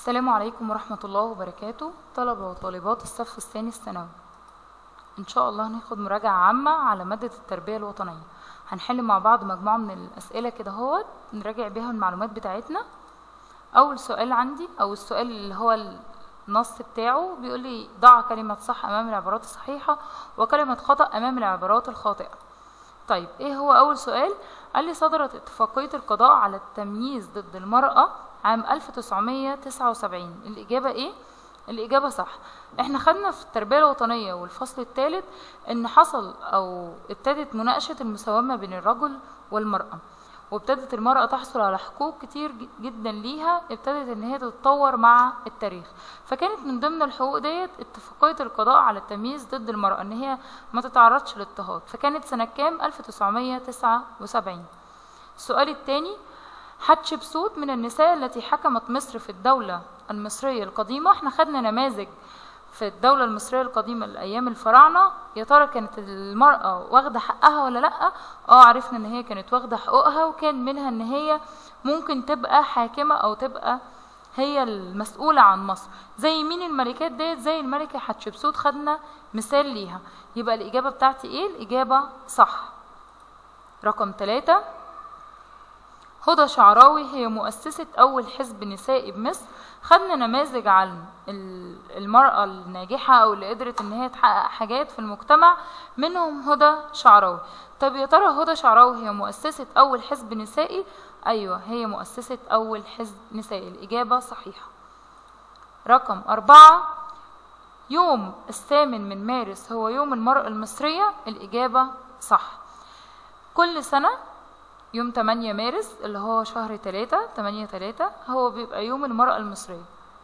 السلام عليكم ورحمة الله وبركاته طلبة وطالبات الصف الثاني الثانوي إن شاء الله هناخد مراجعة عامة على مادة التربية الوطنية هنحل مع بعض مجموعة من الأسئلة كده اهوت نراجع بيها المعلومات بتاعتنا أول سؤال عندي أو السؤال اللي هو النص بتاعه بيقول لي ضع كلمة صح أمام العبارات الصحيحة وكلمة خطأ أمام العبارات الخاطئة طيب ايه هو اول سؤال قال لي صدرت اتفاقية القضاء على التمييز ضد المرأة عام 1979 الإجابة ايه الإجابة صح احنا خدنا في التربية الوطنية والفصل الثالث ان حصل او ابتدت مناقشة المساواة ما بين الرجل والمرأة وابتدت المرأة تحصل على حقوق كتير جدا ليها ابتدت ان هي تتطور مع التاريخ فكانت من ضمن الحقوق ديت اتفاقية القضاء على التمييز ضد المرأة ان هي ما تتعرضش للاضطهاد فكانت سنة كام 1979 السؤال الثاني حتشبسوت من النساء التي حكمت مصر في الدولة المصرية القديمة احنا خدنا نماذج في الدولة المصرية القديمة لأيام الفراعنة يا ترى كانت المرأة واخدة حقها ولا لأ اه عرفنا ان هي كانت واخدة حقوقها وكان منها ان هي ممكن تبقى حاكمة او تبقى هي المسؤولة عن مصر زي مين الملكات ديت زي الملكة حتشبسوت خدنا مثال ليها يبقى الإجابة بتاعتي ايه الإجابة صح رقم ثلاثة هدى شعراوي هي مؤسسة أول حزب نسائي بمصر خدنا نماذج عن المرأة الناجحة أو اللي قدرت إن هي تحقق حاجات في المجتمع منهم هدى شعراوي طب يا ترى هدى شعراوي هي مؤسسة أول حزب نسائي أيوة هي مؤسسة أول حزب نسائي الإجابة صحيحة رقم أربعة يوم الثامن من مارس هو يوم المرأة المصرية الإجابة صح كل سنة يوم 8 مارس اللي هو شهر 3 8 3 هو بيبقى يوم المرأة المصرية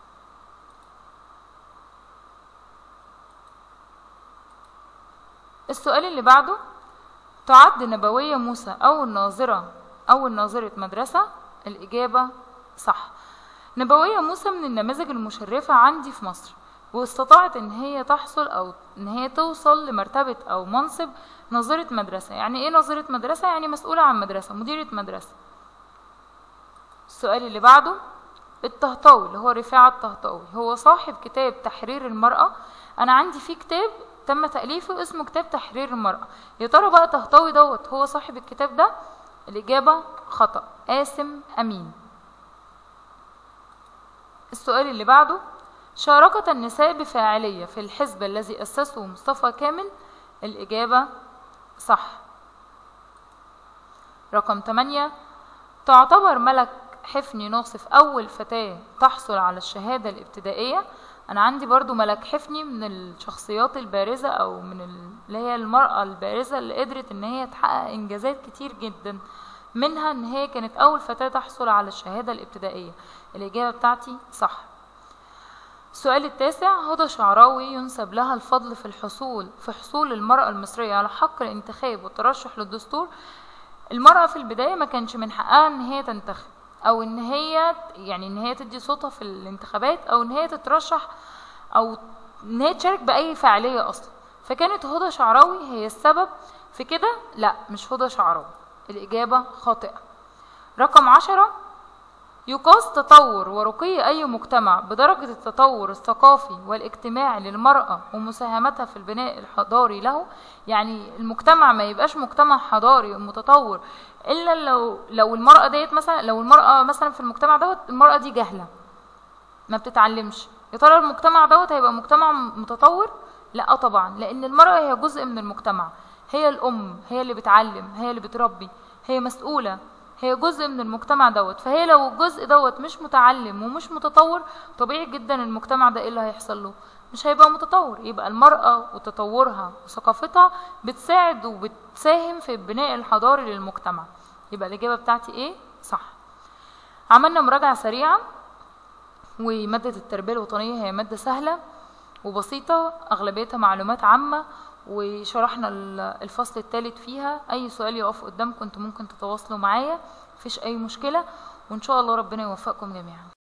السؤال اللي بعده تعد نبوية موسى أول ناظرة أول ناظرة مدرسة الإجابة صح نبوية موسى من النماذج المشرفة عندي في مصر واستطاعت ان هي تحصل او ان هي توصل لمرتبة او منصب ناظرة مدرسة يعني ايه ناظرة مدرسة يعني مسؤولة عن مدرسة مديرة مدرسة السؤال اللي بعده الطهطاوي اللي هو رفاعة الطهطاوي هو صاحب كتاب تحرير المرأة انا عندي فيه كتاب تم تأليفه اسمه كتاب تحرير المرأة يا ترى بقى طهطاوي دوت هو صاحب الكتاب ده الإجابة خطأ قاسم أمين السؤال اللي بعده شاركت النساء بفاعلية في الحزب الذي أسسه مصطفى كامل الإجابة صح رقم 8 تعتبر ملك حفني ناصف أول فتاة تحصل على الشهادة الابتدائية أنا عندي برضو ملك حفني من الشخصيات البارزة أو من اللي هي المرأة البارزة اللي قدرت إن هي تحقق إنجازات كتير جدا منها إن هي كانت أول فتاة تحصل على الشهادة الابتدائية الإجابة بتاعتي صح السؤال التاسع هدى شعراوي ينسب لها الفضل في الحصول في حصول المرأة المصرية على حق الانتخاب والترشح للدستور المرأة في البداية ما كانش من حقها ان هي تنتخب او ان هي يعني ان هي تدي صوتها في الانتخابات او ان هي تترشح او ان هي تشارك باي فعالية اصلا فكانت هدى شعراوي هي السبب في كده لا مش هدى شعراوي الاجابة خاطئة رقم عشرة يقاس تطور ورقي أي مجتمع بدرجة التطور الثقافي والاجتماعي للمرأة ومساهمتها في البناء الحضاري له يعني المجتمع ما يبقاش مجتمع حضاري متطور إلا لو لو المرأة ديت مثلا لو المرأة مثلا في المجتمع دوت المرأة دي جاهلة ما بتتعلمش يا ترى المجتمع دوت هيبقى مجتمع متطور لا طبعا لأن المرأة هي جزء من المجتمع هي الأم هي اللي بتعلم هي اللي بتربي هي مسؤولة هي جزء من المجتمع دوت فهي لو الجزء دوت مش متعلم ومش متطور طبيعي جدا المجتمع ده ايه اللي هيحصل له مش هيبقى متطور يبقى المرأة وتطورها وثقافتها بتساعد وبتساهم في البناء الحضاري للمجتمع يبقى الإجابة بتاعتي ايه صح عملنا مراجعة سريعة ومادة التربية الوطنية هي مادة سهلة وبسيطة أغلبيتها معلومات عامة وشرحنا الفصل الثالث فيها اي سؤال يقف قدامكم انتم ممكن تتواصلوا معايا مفيش اي مشكله وان شاء الله ربنا يوفقكم جميعا